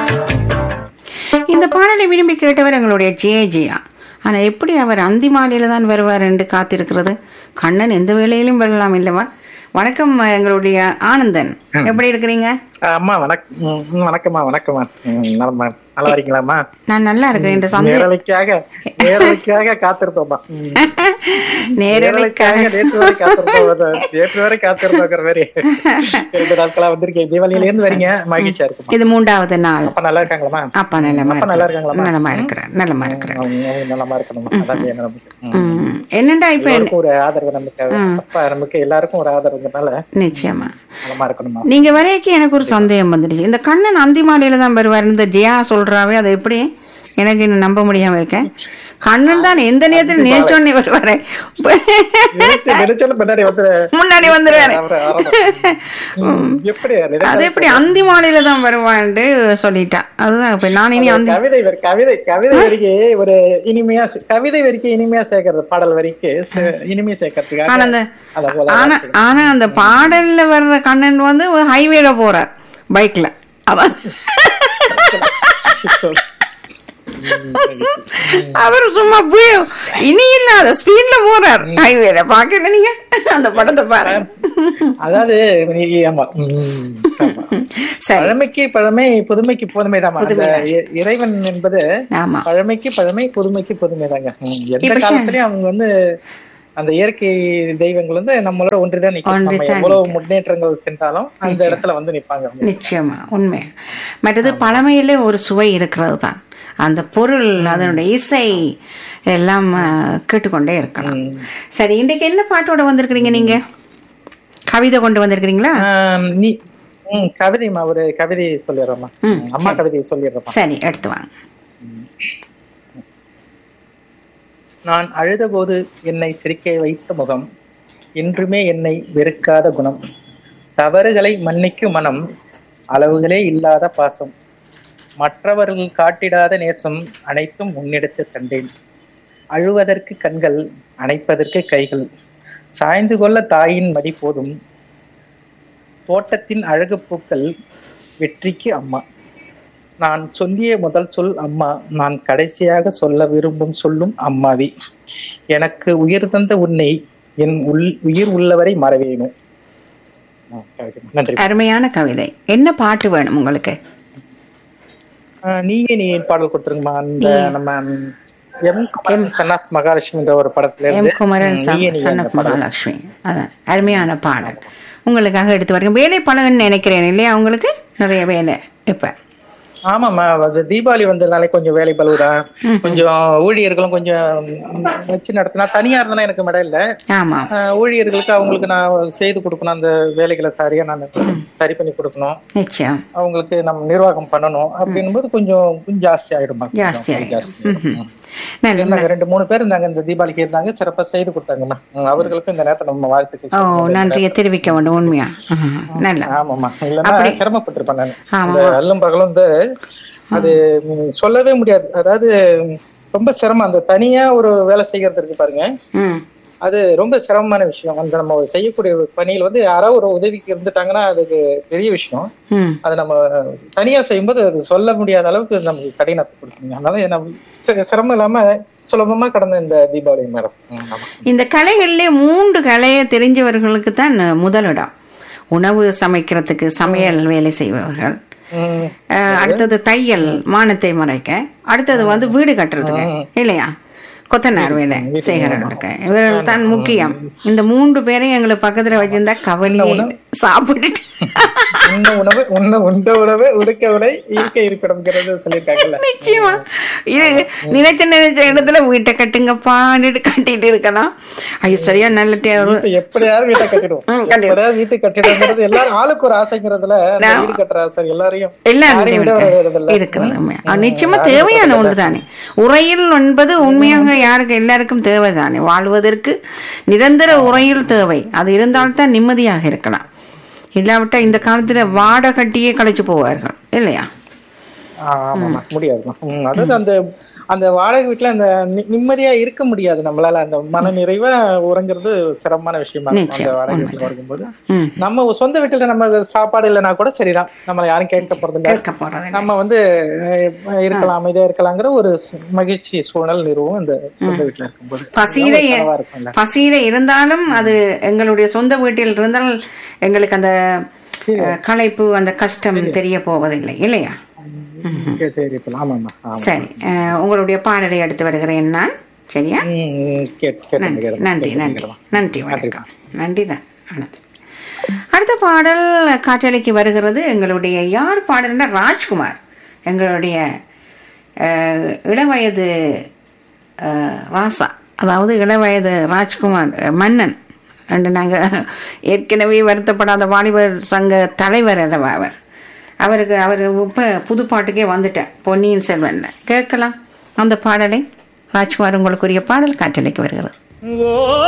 இந்த பாடலை விரும்பி கேட்டவர் எங்களுடைய ஜே ஜியா ஆனா எப்படி அவர் அந்தி மாலையில தான் வருவார் என்று காத்திருக்கிறது கண்ணன் எந்த வேலையிலும் வரலாம் இல்லவா வணக்கம் எங்களுடைய ஆனந்தன் எப்படி இருக்கிறீங்க அம்மா வணக்கம் வணக்கம்மா வணக்கம்மா ம், நலமா நல்லா இருக்கீங்களாம்மா நான் நல்லா இருக்கிறேன் என்ற சந்தே நேரலைக்காக நேரலைக்காக காத்திருந்தோம்மா ம். நேரலைக்காக நேரலைக்காக நேற்று வரை காத்திருந்தோம் அது நேற்று வரை காத்திருந்தோங்கிற மாதிரி இரண்டு நாட்களா வந்திருக்கேன் தீபாவளியில இருந்து வரீங்க மகிழ்ச்சியா இருக்குமா இது மூன்றாவது நாள் அப்பா நல்லா இருக்காங்களாம்மா அப்பா நல்லமா அப்பா நல்லா இருக்காங்களாம்மா? நல்லமா இருக்கிறேன் நல்லமா இருக்கிறேன் அவங்க அவங்க நலமா இருக்கணுமா அதான் வேணும் நமக்கு ம். ம். என்னண்டா இப்ப என்ன- எல்லாருக்கும் ஒரு ஆதரவு நமக்கு அப்பா நமக்கு எல்லாருக்கும் ஒரு ஆதரவுங்கிறனால நிச்சயமா நலமா இருக்கணுமா நீங்க வரைக்கும் எனக்கு ஒரு சந்தேகம் வந்துடுச்சு இந்த கண்ணன் அந்தி மாலையில தான் வருவார் இந்த ஜெயா சொல்றாவே அது எப்படி எனக்கு இன்னும் நம்ப முடியாம இருக்கேன் கண்ணன் தான் எந்த நேரத்தில் நினைச்சோன்னே வருவாரு நினைச்சு நினைச்சாலும் பின்னாடி வந்து முன்னாடி வந்துருவாரு அவரை வரணும். ம். எப்படி நினைச்சா- அது எப்படி அந்தி மாலையில தான் வருவான்ட்டு சொல்லிட்டா அதுதான் இப்ப நான் இனி அந்தி கவிதை வரி கவிதை கவிதை வரிக்கு ஒரு இனிமையா சே- கவிதை வரிக்கு இனிமையா சேர்க்கறது பாடல் வரிக்கு சே- இனிமையா ஆனா சேர்க்கறதுக்காக அந்த அத போல ஆனா ஆனா அந்த பாடல்ல வர்ற கண்ணன் வந்து ஹைவேல போறார் பைக்ல அதான் சொல். அவர் சும்மா போய் இனி இல்லாத ஸ்பீட்ல போறார் ஹைவேல பாக்கல நீங்க அந்த படத்தை பாருங்க அதாவது நீ- ஆமா ம், ஆமா. சரி பழமைக்கு பழமை புதுமைக்கு புதுமை தான் அந்த இ- இறைவன் என்பது ஆமா பழமைக்கு பழமை புதுமைக்கு புதுமை தாங்க எந்த இப்ப காலத்திலயும் அவங்க வந்து அந்த இயற்கை தெய்வங்கள் வந்து நம்மளோட ஒன்றுதான் நிக்கும் நம்ம ஒன்றுதான் எவ்வளவு முன்னேற்றங்கள் சென்றாலும் அந்த இடத்துல வந்து நிப்பாங்க அவங்க. நிச்சயமா உண்மை மற்றது பழமையிலே ஒரு சுவை இருக்கிறது தான் அந்த பொருள் அதனுடைய இசை எல்லாம் அஹ், கேட்டுக்கொண்டே இருக்கலாம் சரி இன்றைக்கு என்ன பாட்டோட வந்திருக்கிறீங்க நீங்க கவிதை கொண்டு வந்திருக்கிறீங்களா ஆம், நீ ம், கவிதைமா ஒரு கவிதை சொல்லிடுறோம்மா ம், அம்மா கவிதை சொல்லிடுறோம்மா சரி எடுத்து வாங்க நான் அழுதபோது என்னை சிரிக்க வைத்த முகம் என்றுமே என்னை வெறுக்காத குணம் தவறுகளை மன்னிக்கும் மனம் அளவுகளே இல்லாத பாசம் மற்றவர்கள் காட்டிடாத நேசம் அனைத்தும் முன்னெடுத்து கண்டேன் அழுவதற்கு கண்கள் அணைப்பதற்கு கைகள் சாய்ந்து கொள்ள தாயின் மடி போதும் தோட்டத்தின் அழகு பூக்கள் வெற்றிக்கு அம்மா நான் சொல்லிய முதல் சொல் அம்மா நான் கடைசியாக சொல்ல விரும்பும் சொல்லும் அம்மாவி எனக்கு உயிர் தந்த உன்னை என் உள் உயிர் உள்ளவரை மறவேணும் ஆ, கவிதை. நன்றி அருமையான கவிதை என்ன பாட்டு வேணும் உங்களுக்கு ஆ, நீயே நீ பாடல் கொடுத்துருங்கம்மா அந்த நம்ம எம் குமரன் சன் ஆஃப் மகாலட்சுமின்ற ஒரு படத்துல எம் இருந்து குமரன் ம், சன் நீயே நீ சன் அந்த ஆஃப் பாடல் மகாலட்சுமி அதான் அருமையான பாடல் உங்களுக்காக எடுத்து வரேன் வேலை பழகுன்னு நினைக்கிறேன் இல்லையா உங்களுக்கு நிறைய வேலை இப்ப ஆமாம்மா அது தீபாவளி வந்ததுனால கொஞ்சம் வேலை பழுவுதான் கொஞ்சம் ஊழியர்களும் கொஞ்சம் வச்சு நடத்தினா தனியா இருந்தா எனக்கு மேடம் இல்ல ஆமா ஆஹ் ஊழியர்களுக்கு அவங்களுக்கு நான் செய்து கொடுக்கணும் அந்த வேலைகளை சரியா நான் சரி பண்ணி கொடுக்கணும் நிச்சயம் அவங்களுக்கு நம்ம நிர்வாகம் பண்ணணும் அப்படின்னும் போது கொஞ்சம் கொஞ்சம் ஜாஸ்தி ஆயிடுமா ஜாஸ்தி ஆயிடும் ம்ஹும். நல்ல இருந்தாங்க ரெண்டு மூணு பேர் இருந்தாங்க இந்த தீபாவளிக்கு இருந்தாங்க சிறப்பா செய்து கொடுத்தாங்கம்மா ம், அவர்களுக்கும் இந்த நேரத்துல நம்ம வாழ்த்துக்கள் ஓ சொல்லுங்க. நன்றியை தெரிவிக்க வேண்டும் உண்மையா ம்ஹும். நல்ல ஆமாம்மா இல்லைன்னா சிரமப்பட்டிருப்பேன் நான் ஆமா. இந்த அல்லும் பகலும் வந்து அது ம், சொல்லவே முடியாது அதாவது ம், ரொம்ப சிரமம் அந்த தனியா ஒரு வேலை செய்யறது இருக்கு பாருங்க ம் அது ரொம்ப சிரமமான விஷயம் அந்த நம்ம செய்யக்கூடிய பணியில் வந்து யாராவது ஒரு உதவிக்கு இருந்துட்டாங்கன்னா அதுக்கு பெரிய விஷயம் ம் அது நம்ம தனியா செய்யும்போது அது சொல்ல முடியாத அளவுக்கு நமக்கு கடினத்தை கொடுக்குங்க அதனால நம்ம சி- சிரமம் இல்லாம சுலபமா கடந்த இந்த தீபாவளி மேடம் ம், ஆமா. இந்த கலைகளிலே மூன்று கலையை தெரிஞ்சவர்களுக்கு தான் முதலிடம் உணவு சமைக்கிறதுக்கு சமையல் வேலை செய்பவர்கள் ம், அஹ், அடுத்தது தையல் மானத்தை மறைக்க அடுத்தது வந்து வீடு கட்டுறதுக்கு இல்லையா கொத்தனார் வேலை செய்கிறவர்களுக்கு இவர்கள் தான் முக்கியம் இந்த மூன்று பேரையும் எங்களுக்கு பக்கத்துல வச்சிருந்தா கவலையே சாப்பிட்டுட்டு உண்ண உணவு உண்ண உண்ட உணவு உடுக்க உடை இருக்க இருப்பிடம்ங்கிறது சொல்லியிருக்காங்கல்ல நிச்சயமா இது நினைச்ச நினைச்ச இடத்துல வீட்டை கட்டுங்கப்பான்னு கட்டிட்டு இருக்கலாம் ஐயோ சரியா நல்ல டே- வீட்டை எப்படியாவது வீட்டை கட்டிடுவோம் ம், கண்டிப்பா. எப்படியாவது வீட்டை கட்டிடுங்கிறது எல்லாரும் ஆளுக்கு ஒரு ஆசைங்கிறதுல அந்த வீடு கட்டுற ஆசை எல்லாரையும் எல்லாரும் யாரையும் விட வருவதில்ல. இருக்கிறது உண்மை. அது நிச்சயமா தேவையான ஒன்று தானே உரையில் என்பது உண்மையாக யாருக்கு எல்லாருக்கும் தேவைதானே வாழ்வதற்கு நிரந்தர உரையில் தேவை அது இருந்தால்தான் நிம்மதியாக இருக்கலாம் இல்லாவிட்டா இந்த காலத்துல வாடை கட்டியே கழிச்சு போவார்கள் இல்லையா ஆமாமா முடியாதுமா ம், அதாவது அந்த அந்த வாடகை வீட்டுல அந்த நி- நிம்மதியா இருக்க முடியாது நம்மளால அந்த மன நிறைவா உறங்குறது சிரமமான விஷயமா இருக்கும் அந்த நிச்சயம், வாடகை வீட்டுல வரும்போது ம் நம்ம சொந்த வீட்டுல நம்ம சாப்பாடு இல்லைன்னா கூட சரிதான் நம்மள யாரும் கேட்க போறது இல்ல கேட்க போறது இல்லை. நம்ம வந்து அஹ், இருக்கலாம் அமைதியா இருக்கலாங்கிற ஒரு ச- மகிழ்ச்சி சூழல் நிறுவும் அந்த சொந்த வீட்டுல இருக்கும்போது பசியில ஒரு கனவா இருக்கும்ல பசியில இருந்தாலும் அது எங்களுடைய சொந்த வீட்டில் இருந்தால் எங்களுக்கு அந்த அஹ், களைப்பு அந்த கஷ்டம் தெரிய போவதில்லை இல்லையா சரி, சரி இப்ப ஆமாம்மா ஆமா சரி அஹ், உங்களுடைய பாடலை எடுத்து வருகிறேன் நான் சரியா ம், கேட்- கேட்டுங்க, நன்றி கேட்டுங்க, நன்றி நன்றி கேட்டுங்க. நன்றி வணக்கம் நன்றி ந- வணக்கம் அடுத்த பாடல் காற்றலைக்கு வருகிறது எங்களுடைய யார் பாடல்னா ராஜ்குமார் எங்களுடைய அஹ், இளவயது அஹ், ராசா அதாவது இளவயது ராஜ்குமார் அஹ், மன்னன் என்று நாங்கள் ஏற்கனவே வருத்தப்படாத வாலிபர் சங்க தலைவர் அல்லவா அவர் அவருக்கு அவர் இப்போ புது பாட்டுக்கே வந்துட்டேன் பொன்னியின் செல்வன்ல கேட்கலாம் அந்த பாடலை ராஜ்குமார் உங்களுக்குரிய பாடல் காற்றலைக்கு வருகிறது ஓ